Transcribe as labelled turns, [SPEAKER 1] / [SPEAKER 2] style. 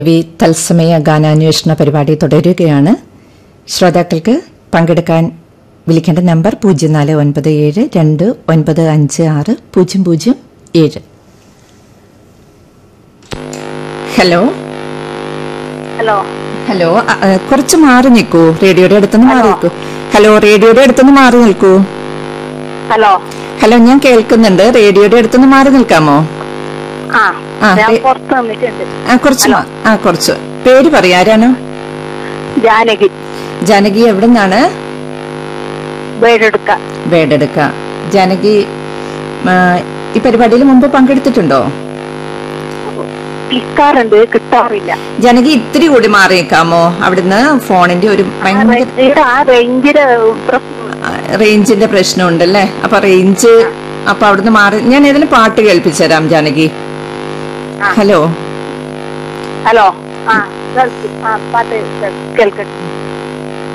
[SPEAKER 1] V തത്സമയ ഗാനാന്വേഷണ പരിപാടി തുടരുകയാണ് ശ്രോതാക്കൾക്ക് പങ്കെടുക്കാൻ വിളിക്കേണ്ട നമ്പർ പൂജ്യം നാല് ഒൻപത് ഏഴ് രണ്ട് ഒൻപത് അഞ്ച് ആറ് പൂജ്യം പൂജ്യം ഏഴ് ഹലോ
[SPEAKER 2] ഹലോ
[SPEAKER 1] ഹലോ അ, അ, കുറച്ച് മാറി നിൽക്കൂ റേഡിയോയുടെ അടുത്തുനിന്ന് മാറി നിൽക്കൂ ഹലോ റേഡിയോയുടെ അടുത്തുനിന്ന് മാറി നിൽക്കൂ
[SPEAKER 2] ഹലോ
[SPEAKER 1] ഹലോ ഞാൻ കേൾക്കുന്നുണ്ട് റേഡിയോയുടെ അടുത്തുനിന്ന് മാറി നിൽക്കാമോ
[SPEAKER 2] ആ
[SPEAKER 1] ആ,
[SPEAKER 2] ഞാൻ
[SPEAKER 1] ഏ-
[SPEAKER 2] പുറത്ത് നിന്നിട്ടുണ്ട്
[SPEAKER 1] ആ കുറച്ച് മാ- ആ കുറച്ച് പേര് പറയാ ആരാണ്
[SPEAKER 2] ജാനകി
[SPEAKER 1] ജാനകി എവിടെ നിന്നാണ്
[SPEAKER 2] വീടെടുക്ക
[SPEAKER 1] വേടെടുക്ക ജാനകി ആ, ഈ പരിപാടിയിൽ മുമ്പ് പങ്കെടുത്തിട്ടുണ്ടോ
[SPEAKER 2] വിളിക്കാറുണ്ട് കിട്ടാറില്ല
[SPEAKER 1] ജാനകി ഇത്തിരി കൂടി മാറിയേക്കാമോ അവിടുന്ന് ഫോണിന്റെ ഒരു ഭയങ്കര
[SPEAKER 2] ഇവിടെ ആ റേഞ്ചിന് പ്രശ്നം
[SPEAKER 1] ആ, റേഞ്ചിന്റെ പ്രശ്നമുണ്ടല്ലേ അപ്പൊ റേഞ്ച് അപ്പൊ അവിടുന്ന് മാറി ഞാൻ ഏതെങ്കിലും പാട്ട് കേൾപ്പിച്ചു തരാം ജാനകി
[SPEAKER 2] ആ.
[SPEAKER 1] ഹലോ
[SPEAKER 2] ഹലോ ആ കേൾക്ക്. ആ പാട്ട് കേൾക്ക്. കേൾക്കട്ടെ